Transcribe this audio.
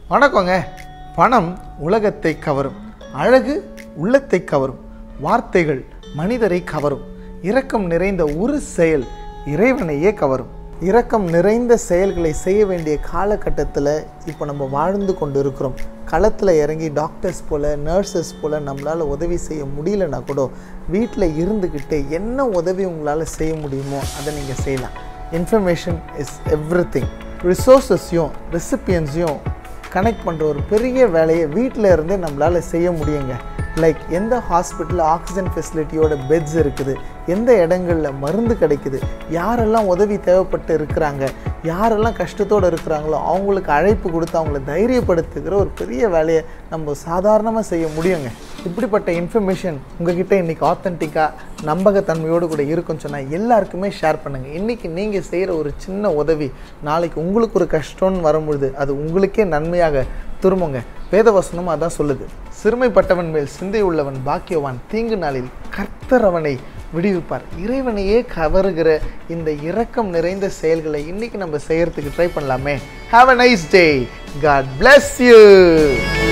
வணக்கங்க பணம் உலகத்தை கவரும் அழகு உள்ளத்தை கவரும் வார்த்தைகள் மனிதரை கவரும் இரக்கம் நிறைந்த ஒரு செயல் இறைவனையே கவரும் இரக்கம் நிறைந்த செயல்களை செய்ய வேண்டிய காலகட்டத்தில் இப்போ நம்ம வாழ்ந்து கொண்டு இருக்கிறோம் களத்தில் இறங்கி டாக்டர்ஸ் போல் நர்சஸ் போல் நம்மளால் உதவி செய்ய முடியலன்னா கூட வீட்டில் இருந்துக்கிட்டு என்ன உதவி உங்களால் செய்ய முடியுமோ அதை நீங்கள் செய்யலாம் இன்ஃபர்மேஷன் இஸ் எவ்ரி திங் ரிசோர்ஸஸையும் ரெசிபியன்ஸையும் கனெக்ட் பண்ணுற ஒரு பெரிய வேலையை வீட்டில் இருந்தே நம்மளால் செய்ய முடியுங்க லைக் எந்த ஹாஸ்பிட்டலில் ஆக்சிஜன் ஃபெசிலிட்டியோட பெட்ஸ் இருக்குது எந்த இடங்களில் மருந்து கிடைக்குது யாரெல்லாம் உதவி தேவைப்பட்டு இருக்கிறாங்க யாரெல்லாம் கஷ்டத்தோடு இருக்கிறாங்களோ அவங்களுக்கு அழைப்பு கொடுத்து அவங்கள தைரியப்படுத்துகிற ஒரு பெரிய வேலையை நம்ம சாதாரணமாக செய்ய முடியுங்க இப்படிப்பட்ட இன்ஃபர்மேஷன் உங்ககிட்ட இன்றைக்கி ஆத்தென்டிக்காக நம்பகத்தன்மையோடு கூட இருக்குன்னு சொன்னால் எல்லாருக்குமே ஷேர் பண்ணுங்கள் இன்றைக்கி நீங்கள் செய்கிற ஒரு சின்ன உதவி நாளைக்கு உங்களுக்கு ஒரு கஷ்டம்னு வரும்பொழுது அது உங்களுக்கே நன்மையாக திரும்புங்க வேதவசனம் அதான் சொல்லுது சிறுமைப்பட்டவன் மேல் சிந்தை உள்ளவன் பாக்கியவான் தீங்கு நாளில் கர்த்தர் அவனை விடுவிப்பார் இறைவனையே கவருகிற இந்த இரக்கம் நிறைந்த செயல்களை இன்னைக்கு நம்ம செய்யறதுக்கு ட்ரை பண்ணலாமே have a nice day god bless you